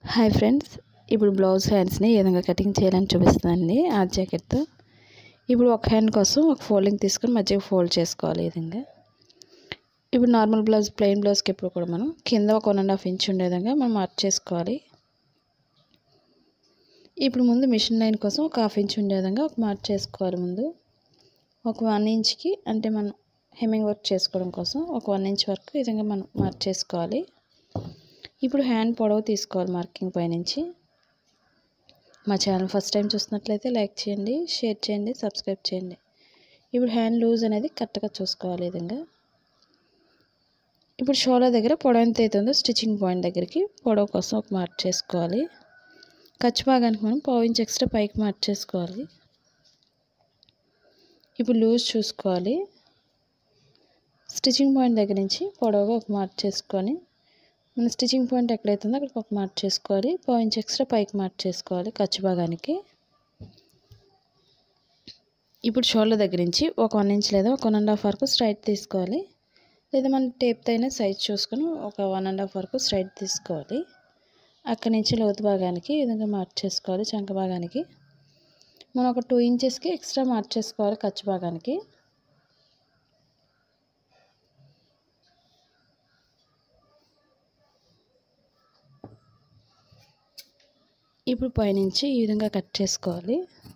hi friends ఇప్పుడు blouse హ్యాండ్స్ని ఏ విధంగా కటింగ్ చేయాలని చూపిస్తుందండి ఆ జాకెట్తో ఇప్పుడు ఒక హ్యాండ్ కోసం ఒక ఫోల్డింగ్ తీసుకొని మధ్యలో ఫోల్డ్ చేసుకోవాలి ఈ విధంగా ఇప్పుడు నార్మల్ బ్లౌజ్ ప్లెయిన్ బ్లౌజ్కి ఎప్పుడు కూడా మనం కింద ఒక వన్ అండ్ హాఫ్ ఇంచ్ ఉండే విధంగా మనం మార్క్ చేసుకోవాలి ఇప్పుడు ముందు మిషన్ లైన్ కోసం ఒక హాఫ్ ఇంచ్ ఉండే విధంగా ఒక మార్క్ చేసుకోవాలి ముందు ఒక వన్ ఇంచ్కి అంటే మనం హెమ్మింగ్ వర్క్ చేసుకోవడం కోసం ఒక వన్ ఇంచ్ వరకు ఈ విధంగా మనం మార్క్ చేసుకోవాలి ఇప్పుడు హ్యాండ్ పొడవు తీసుకోవాలి మార్కింగ్ పైనుంచి మా ఛానల్ ఫస్ట్ టైం చూస్తున్నట్లయితే లైక్ చేయండి షేర్ చేయండి సబ్స్క్రైబ్ చేయండి ఇప్పుడు హ్యాండ్ లూజ్ అనేది కరెక్ట్గా చూసుకోవాలి ఈ విధంగా ఇప్పుడు షోల్డర్ దగ్గర పొడవు ఎంత అవుతుందో స్టిచ్చింగ్ పాయింట్ దగ్గరికి పొడవు కోసం ఒక మార్క్ చేసుకోవాలి ఖర్చు భాగానికి మనం పావు ఇంచ్ ఎక్స్ట్రా పైకి మార్క్ చేసుకోవాలి ఇప్పుడు లూజ్ చూసుకోవాలి స్టిచ్చింగ్ పాయింట్ దగ్గర నుంచి పొడవుగా ఒక మార్క్ చేసుకొని మన స్టిచ్చింగ్ పాయింట్ ఎక్కడైతుందో అక్కడికి ఒక మార్క్ చేసుకోవాలి పావు ఇంచ్ ఎక్స్ట్రా పైకి మార్క్ చేసుకోవాలి ఖర్చు భాగానికి ఇప్పుడు షోల్డర్ దగ్గర నుంచి ఒక వన్ ఇంచ్ లేదా ఒక వన్ అండ్ హాఫ్ వరకు స్ట్రైట్ తీసుకోవాలి లేదా మన టేప్తో అయినా సైజ్ చూసుకొని ఒక వన్ అండ్ హాఫ్ వరకు స్ట్రైట్ తీసుకోవాలి అక్కడి నుంచి లోతు భాగానికి ఈ విధంగా మార్క్ చేసుకోవాలి చంక భాగానికి మనం ఒక టూ ఇంచెస్కి ఎక్స్ట్రా మార్క్ చేసుకోవాలి ఖర్చు భాగానికి ఇప్పుడు పైనుంచి ఈ విధంగా కట్ చేసుకోవాలి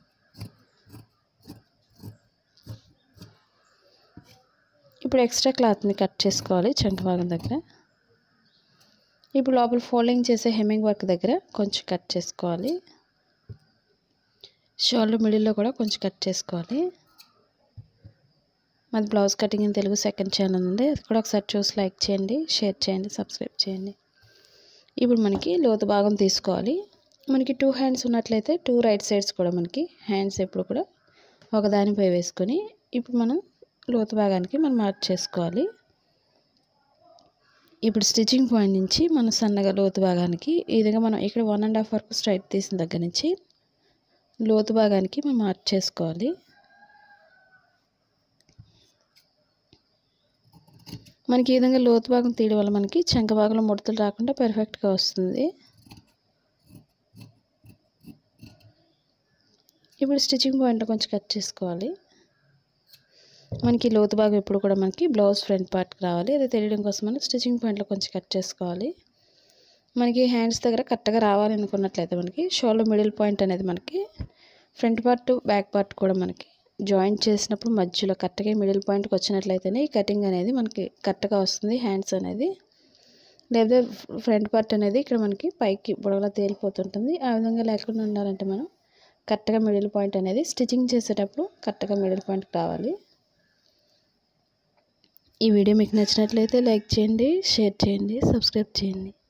ఇప్పుడు ఎక్స్ట్రా క్లాత్ని కట్ చేసుకోవాలి చంక భాగం దగ్గర ఇప్పుడు లోపల ఫోల్డింగ్ చేసే హెమ్మింగ్ వర్క్ దగ్గర కొంచెం కట్ చేసుకోవాలి షోల్డర్ మిడిల్లో కూడా కొంచెం కట్ చేసుకోవాలి మాది blouse cutting in Telugu second channel ఉంది అది కూడా ఒకసారి చూసి లైక్ చేయండి షేర్ చేయండి సబ్స్క్రైబ్ చేయండి ఇప్పుడు మనకి లోతు భాగం తీసుకోవాలి మనకి టూ హ్యాండ్స్ ఉన్నట్లయితే టూ రైట్ సైడ్స్ కూడా మనకి హ్యాండ్స్ ఎప్పుడు కూడా ఒకదానిపై వేసుకొని ఇప్పుడు మనం లోతు భాగానికి మనం మార్క్ చేసుకోవాలి ఇప్పుడు స్టిచ్చింగ్ పాయింట్ నుంచి మనం సన్నగా లోతు భాగానికి ఈ విధంగా మనం ఇక్కడ వన్ అండ్ హాఫ్ వరకు స్ట్రైట్ తీసిన దగ్గర నుంచి లోతు భాగానికి మనం మార్క్ చేసుకోవాలి మనకి ఈ విధంగా లోతు భాగం తీయడం వల్ల మనకి చంక భాగంలో ముడతలు రాకుండా పర్ఫెక్ట్గా వస్తుంది ఇప్పుడు స్టిచ్చింగ్ పాయింట్ కొంచెం కట్ చేసుకోవాలి మనకి లోతు భాగం ఎప్పుడు కూడా మనకి బ్లౌజ్ ఫ్రంట్ పార్ట్కి రావాలి అది తెలియడం కోసం మనం స్టిచ్చింగ్ పాయింట్లో కొంచెం కట్ చేసుకోవాలి మనకి హ్యాండ్స్ దగ్గర కరెక్ట్గా రావాలి అనుకున్నట్లయితే మనకి షోల్డర్ మిడిల్ పాయింట్ అనేది మనకి ఫ్రంట్ పార్ట్ బ్యాక్ పార్ట్ కూడా మనకి జాయింట్ చేసినప్పుడు మధ్యలో కరెక్ట్గా మిడిల్ పాయింట్కి వచ్చినట్లయితేనే ఈ కటింగ్ అనేది మనకి కరెక్ట్గా వస్తుంది హ్యాండ్స్ అనేది లేకపోతే ఫ్రంట్ పార్ట్ అనేది ఇక్కడ మనకి పైకి బుడగలా తేలిపోతుంటుంది ఆ విధంగా లేకుండా ఉండాలంటే మనం కరెక్ట్గా మిడిల్ పాయింట్ అనేది స్టిచ్చింగ్ చేసేటప్పుడు కరెక్ట్గా మిడిల్ పాయింట్కి రావాలి ఈ వీడియో మీకు నచ్చినట్లయితే లైక్ చేయండి షేర్ చేయండి సబ్స్క్రైబ్ చేయండి